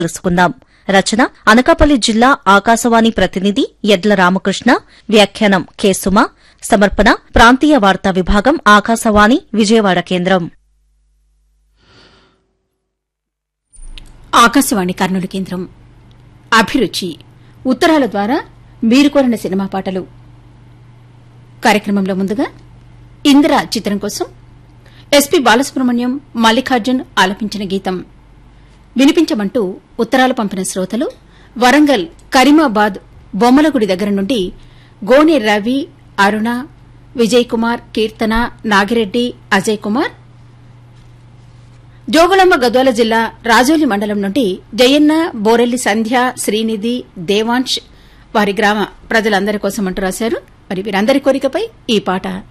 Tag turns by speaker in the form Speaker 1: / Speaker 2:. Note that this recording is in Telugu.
Speaker 1: తెలుసుకుందాం రచన అనకాపల్లి జిల్లా ఆకాశవాణి ప్రతినిధి ఎడ్ల రామకృష్ణ వ్యాఖ్యానం కె సుమ సమర్పణ ప్రాంతీయ వార్తా విభాగం ఆకాశవాణి విజయవాడ కేంద్రం
Speaker 2: ఆకాశవాణి కర్నూలు కేంద్రం అభిరుచి ఉత్తరాల ద్వారా మీరు కోరిన సినిమా పాటలు కార్యక్రమంలో ముందుగా ఇందిర చిత్రం కోసం ఎస్పి బాలసుబ్రహ్మణ్యం మల్లికార్జున్ ఆలపించిన గీతం వినిపించమంటూ ఉత్తరాలు పంపిన శ్రోతలు వరంగల్ కరీమాబాద్ బొమ్మలగుడి దగ్గర నుండి గోనె రవి అరుణ విజయ్ కుమార్ కీర్తన నాగిరెడ్డి అజయ్ కుమార్ జోగుళమ్మ గద్వాల జిల్లా రాజోలి మండలం నుండి జయన్న బోరెల్లి సంధ్య శ్రీనిధి దేవాంశ్ వారి గ్రామ ప్రజలందరి కోసం అంటూ రాశారు మరి వీరందరి కోరికపై ఈ పాట